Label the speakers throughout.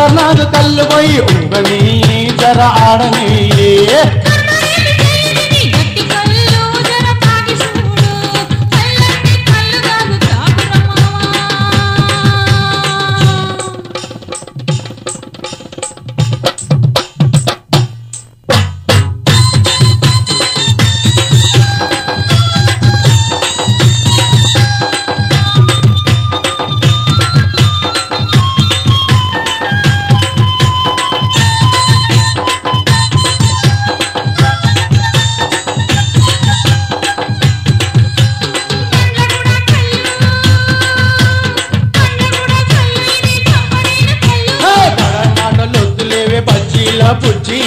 Speaker 1: ఖతర్నాక్ కళ్ళు పోయి ఉంగని జర ఆడని
Speaker 2: గట్టి కళ్ళు జర తాగి చూడు కళ్ళంటే కళ్ళు కాదు తాగురమావా
Speaker 1: హే, మాటలు వద్దులేవే బజ్జీల పుచ్చి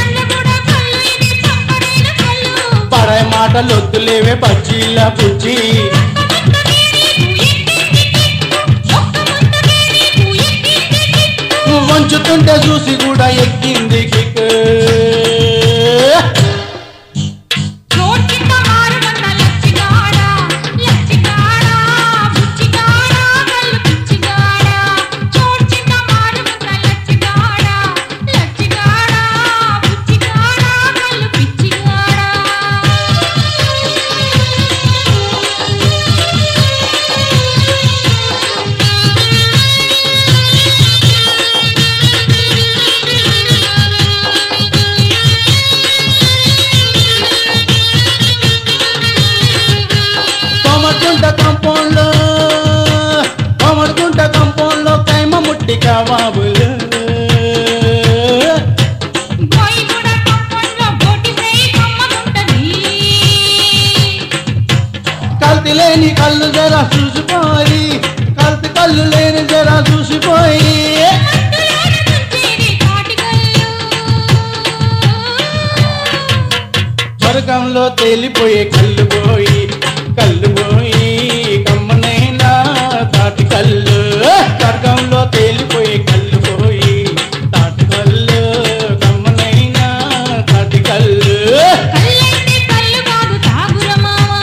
Speaker 1: పడే మాటలు వద్దులేవే బజ్జీల పుచ్చి నువ్వు వంచుతుంటే చూసి కూడా ఎక్కింది కిక్ కోమడుకుంట కంపౌండ్ లో కోమడుకుంట కంపౌండ్ లో కైమ ముట్టి కబాబులు కల్తీ లేని కళ్ళు జర చూసిపోయి కల్తీ కళ్ళు లేని జర చూసిపోయి స్వర్గంలో తేలిపోయే కళ్ళు పోయి కళ్ళు పోయి కమ్మనైనా తాటి కళ్ళు స్వర్గంలో తేలిపోయే కళ్ళు పోయి తాటి కళ్ళు కమ్మనైనా తాటి కళ్ళు
Speaker 2: కళ్ళంటే కళ్ళు కాదు తాగురమావా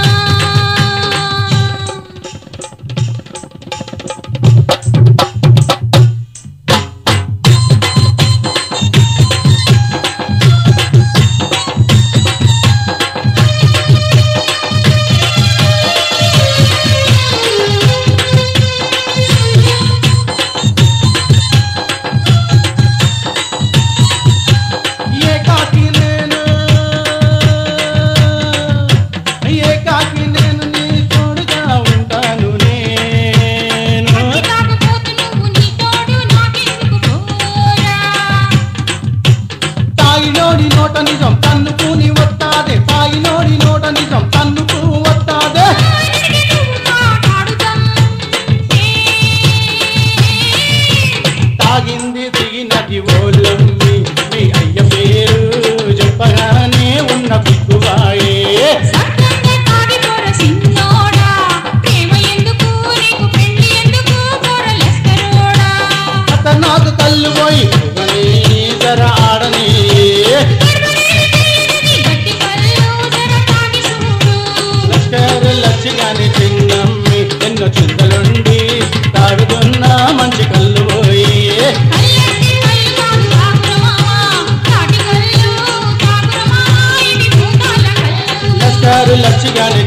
Speaker 1: ఏ కాకి నేను ఏ కాకి నేను నీ తోడుగా ఉంటాను నేను
Speaker 2: అట్టి తాగుబోతు నువ్వు నీ తోడు నాకెందుకు పోరా
Speaker 1: తాయిలోని నోట నిజం తన్నుకుని వస్తాదే తాయిలోని నోట నిజం తన్నుకు వస్తాదే తాగింది దిగినది ఓలమ్మి మీ అయ్య పేరు చెప్పగానే ఉన్న పిక్కువాయే అత నాకు కళ్ళు పోయి ఊగని, జర ఆడని లష్కర్ లచ్చిగాని చిన్నమ్మి ఎన్నో చింతలుండి తాగుతున్న మంచి కళ్ళు పోయి లష్కర్ లచ్చిగాని